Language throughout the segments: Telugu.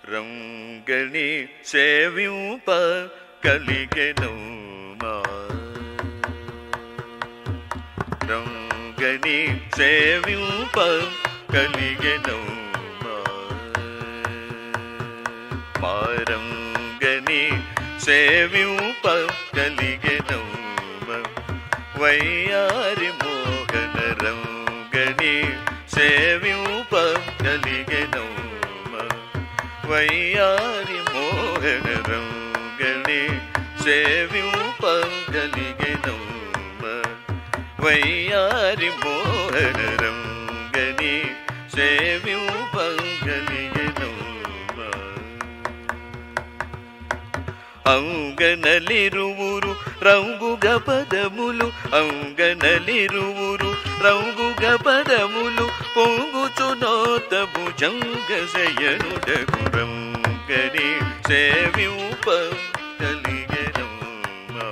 రంగణి సేవింప కలిగెను మా రంగణి సేవింప కలిగెను మా మారంగని సేవింప కలిగెను మా వయ్యారి మోహన రంగని సేవింప కలిగెను మా వయ్యారి మోహన రంగని సేవింప కలిగెను మా వయ్యారి మోహన రంగని సేవింప కలిగెను మా అంగనలిరువురు రంగుగ పదములు అంగనలిరువురు రంగుగ పదములు పొంగుచునోత భుజంగ శయనుడగు రంగని సేవింప కలిగెనమ్మా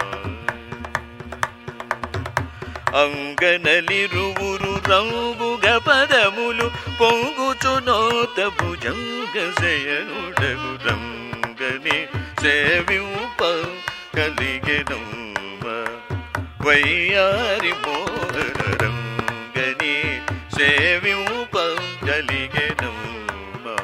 అంగనలిరువురు రంగుగ పదములు పొంగుచునోత భుజంగ శయనుడగు రంగని సేవింప కలిగెనమ్మ వయ్యారి మోహన రంగని సేవింప కలిగెనమ్మ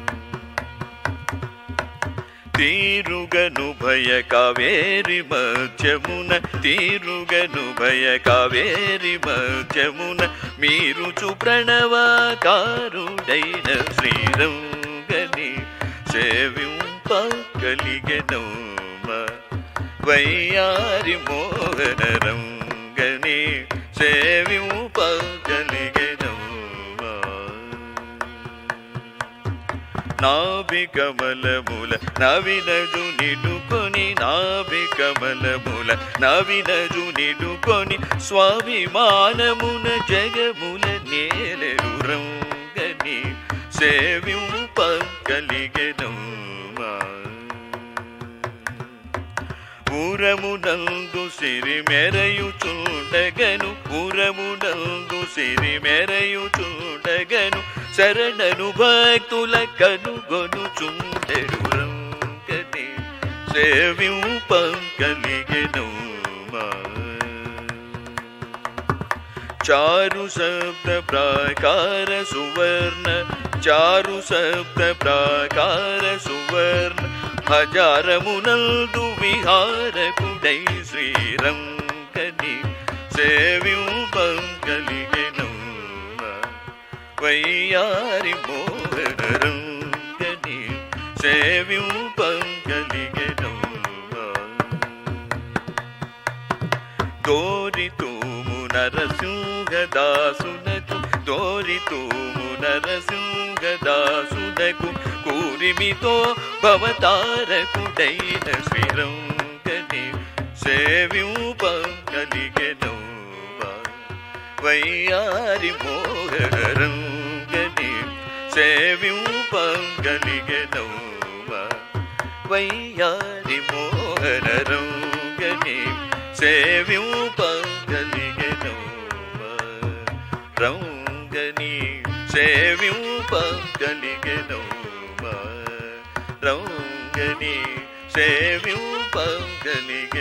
తీరుగను భయ కావేరి మధ్యమున తీరుగను భయ కావేరి మధ్యమున మీరు చు ప్రణవాకారుడైన శ్రీరంగని సేవింప కలిగెనమ్మ వయ్యారి మోహన రంగని సేవింప కలిగెనమ్మ నాభి కమలముల నవినజు నిడుకొని నాభి కమలముల నవినజు నిడుకొని స్వాభిమానమున జగముల నేలరు రంగని సేవింప కలిగెనమ్మా ఊరమునందు సిరి మెరయు చూడగను ఊరమునందు సిరి మెరయు చూడగను శరణను భక్తుల కనుగొను చూడరు రంగని సేవింప కలిగెను చారు శబ్ద ప్రాకార సువర్ణ చారు శబ్ద ప్రాకార సువర్ణ హజారమునందు విహారకుడై శ్రీరంగని సేవింపం కలిగెను వయ్యారి మోహన రంగని సేవింపం కలిగెను దోరి తూము నరసింహదాసునకు దోరి తూము నరసింహదాసునకు కూరిమితో భవతారకుడైన శ్రీరంగని సేవింపం కలిగెను వయ్యారి మోహన రంగని సేవింపం కలిగెను వయ్యారి మోహన రంగని సేవింపం కలిగెను రంగని సేవింపం కలిగెను రంగని సేవింపం కలిగెను